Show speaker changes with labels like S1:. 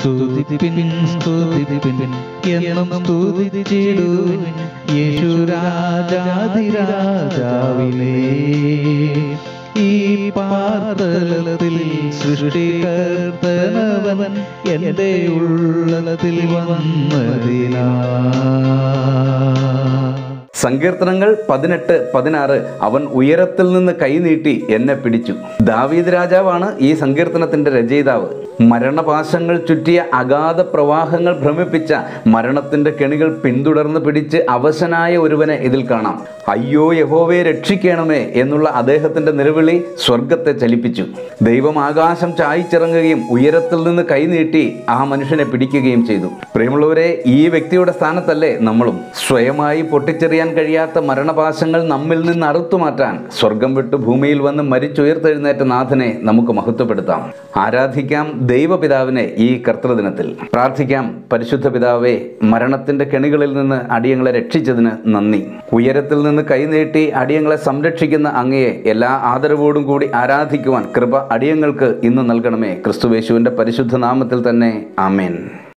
S1: സ്തുതിപ്പിൻ സ്തുതിപ്പിൻ എന്നും സ്തുതിച്ചിടുവിൻ യേശു രാജാതിരാജാവിനെ ഈ പാർത്തലത്തിൽ സൃഷ്ടികർത്തനവൻ എൻ്റെ ഉള്ളത്തിൽ വന്നതിനാ
S2: സങ്കീർത്തനങ്ങൾ പതിനെട്ട് പതിനാറ് അവൻ ഉയരത്തിൽ നിന്ന് കൈനീട്ടി എന്നെ പിടിച്ചു ദാവീദ് രാജാവാണ് ഈ സങ്കീർത്തനത്തിന്റെ രചയിതാവ് മരണപാശങ്ങൾ ചുറ്റിയ അഗാധ പ്രവാഹങ്ങൾ ഭ്രമിപ്പിച്ച മരണത്തിന്റെ കെണികൾ പിന്തുടർന്ന് പിടിച്ച് അവശനായ ഒരുവനെ ഇതിൽ കാണാം അയ്യോ യഹോവയെ രക്ഷിക്കണമേ എന്നുള്ള അദ്ദേഹത്തിന്റെ നിലവിളി സ്വർഗത്തെ ചലിപ്പിച്ചു ദൈവം ആകാശം ചായച്ചിറങ്ങുകയും ഉയരത്തിൽ നിന്ന് കൈനീട്ടി ആ മനുഷ്യനെ പിടിക്കുകയും ചെയ്തു പ്രിയമുള്ളവരെ ഈ വ്യക്തിയുടെ സ്ഥാനത്തല്ലേ നമ്മളും സ്വയമായി പൊട്ടിച്ചെറിയാൻ കഴിയാത്ത മരണപാശങ്ങൾ നമ്മിൽ നിന്ന് അറുത്തുമാറ്റാൻ സ്വർഗം വിട്ട് ഭൂമിയിൽ വന്ന് മരിച്ചുയർത്തെഴുന്നേറ്റ നാഥനെ നമുക്ക് മഹത്വപ്പെടുത്താം ആരാധിക്കാം ദൈവപിതാവിനെ ഈ കർത്തൃദിനത്തിൽ പ്രാർത്ഥിക്കാം പരിശുദ്ധ പിതാവേ മരണത്തിന്റെ കെണികളിൽ നിന്ന് അടിയങ്ങളെ രക്ഷിച്ചതിന് നന്ദി ഉയരത്തിൽ നിന്ന് കൈനീട്ടി അടിയങ്ങളെ സംരക്ഷിക്കുന്ന അങ്ങയെ എല്ലാ ആദരവോടും കൂടി ആരാധിക്കുവാൻ കൃപ അടിയങ്ങൾക്ക് ഇന്ന് നൽകണമേ ക്രിസ്തുവേശുവിന്റെ പരിശുദ്ധ നാമത്തിൽ തന്നെ ആമേൻ